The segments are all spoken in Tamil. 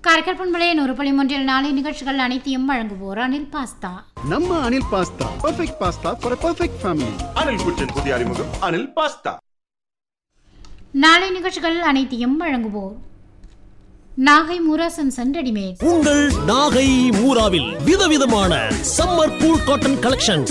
காரைக்கால் பண்பலைய நூறு புள்ளி மூன்றில் நாளை நிகழ்ச்சிகள் அனைத்தையும் வழங்குவோர் அனில் பாஸ்தா நம்ம Anil pasta perfect pasta for perfect family Anil kitchen புதிய அறிமுகம் அனில் பாஸ்தா நாளை நிகழ்ச்சிகள் அனைத்தையும் வழங்குவோர் நாகை மூராசன்சன் ரெடிமேட் உங்கள் நாகை மூராவில் விதவிதமான சம்மர் கூல் காட்டன் கலெக்ஷன்ஸ்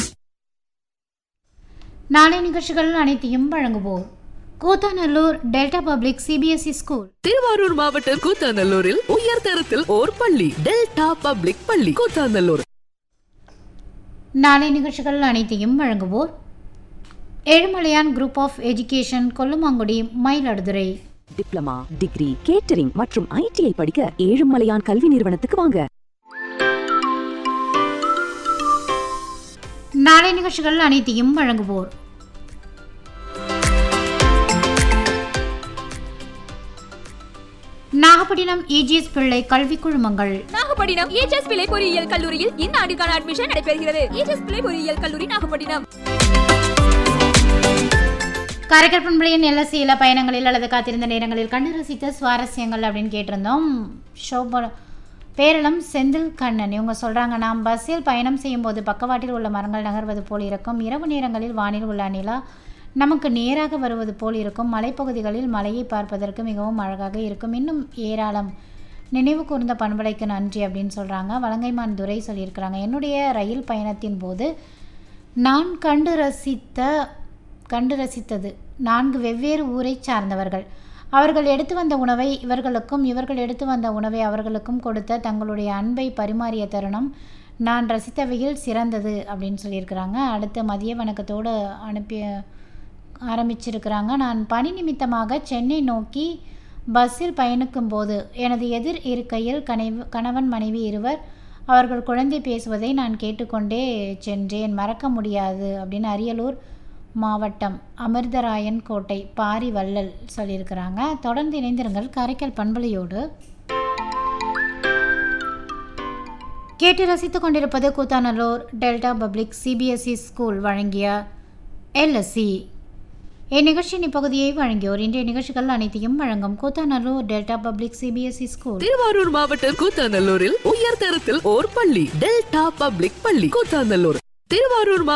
நாளை நிகழ்ச்சிகள் அனைத்தையும் வழங்குவோர் Koothanallur delta public CBSE school Thiruvarur மாவட்டம் கூத்தாநல்லூரில் உயர்தரத்தில் ஓர் பள்ளி டெல்டா பப்ளிக் பள்ளி கூத்தாநல்லூர் நாளை நிகழ்ச்சிகள் அனைத்தையும் வழங்குவோர் Ezhumalayan group of education Kollumangudi Mayiladuthurai diploma degree catering மற்றும் ஐடிஐ படிக்க ஏழுமலையான் கல்வி நிறுவனத்துக்கு வாங்க நாளை நிகழ்ச்சிகள் அனைத்தையும் வழங்குவோர் நாகப்பட்டினம் இஜிஎஸ் பிள்ளை கல்வி குழுமங்கள் நாகப்பட்டினம் ஏஜஸ் பிள்ளை பொறியியல் கல்லூரியில் இந்த ஆண்டுக்கான அட்மிஷன் நடைபெறுகிறது ஏஜஸ் பிள்ளை பொறியியல் கல்லூரி நாகப்பட்டினம் காரைக்கால் பண்பலையின் எல்எஸ்சியில பயணங்களில் அல்லது காத்திருந்த நேரங்களில் கண்டு ரசித்த சுவாரஸ்யங்கள் அப்படின்னு கேட்டிருந்தோம் ஷோபா பேரளம் செந்தில் கண்ணன் இவங்க சொல்கிறாங்க நாம் பஸ்ஸில் பயணம் செய்யும்போது பக்கவாட்டில் உள்ள மரங்கள் நகர்வது போல் இருக்கும் இரவு நேரங்களில் வானில் உள்ள நிலா நமக்கு நேராக வருவது போல் இருக்கும் மலைப்பகுதிகளில் மலையை பார்ப்பதற்கு மிகவும் அழகாக இருக்கும் இன்னும் ஏராளம் நினைவு கூர்ந்த பண்பலைக்கு நன்றி அப்படின்னு சொல்கிறாங்க வலங்கைமான் துரை சொல்லியிருக்கிறாங்க என்னுடைய ரயில் பயணத்தின் போது நான் கண்டு ரசித்த கண்டு ரசித்தது நான்கு வெவ்வேறு ஊரைச் சார்ந்தவர்கள் அவர்கள் எடுத்து வந்த உணவை இவர்களுக்கும் இவர்கள் எடுத்து வந்த உணவை அவர்களுக்கும் கொடுத்த தங்களுடைய அன்பை பரிமாறிய தருணம் நான் ரசித்தவையில் சிறந்தது அப்படின்னு சொல்லியிருக்கிறாங்க அடுத்த மதிய வணக்கத்தோடு அனுப்பி ஆரம்பிச்சிருக்கிறாங்க நான் பணி நிமித்தமாக சென்னை நோக்கி பஸ்ஸில் பயணிக்கும் போது எனது எதிர் இருக்கையில் கனைவு கணவன் மனைவி இருவர் அவர்கள் குழந்தை பேசுவதை நான் கேட்டுக்கொண்டே சென்றேன் மறக்க முடியாது அப்படின்னு அரியலூர் மாவட்டம் அமிர்தராயன் கோட்டை பாரி வள்ளல் சொல்லியிருக்கிறாங்க தொடர்ந்து இணைந்திருங்கள் காரைக்கால் பண்பலையோடு கேட்டு ரசித்துக் கொண்டிருப்பது Koothanallur delta public CBSE school வழங்கிய எல்எஸ்சி இந்நிகழ்ச்சியின் இப்பகுதியை வழங்கியோர் இன்றைய நிகழ்ச்சிகள் அனைத்தையும் வழங்கும் Koothanallur delta public CBSE school Thiruvarur மாவட்டம் கூத்தாநல்லூரில் உயர்தரத்தில் ஓர் பள்ளி டெல்டா பப்ளிக் பள்ளி கூத்தாநல்லூர் திருவாரூர்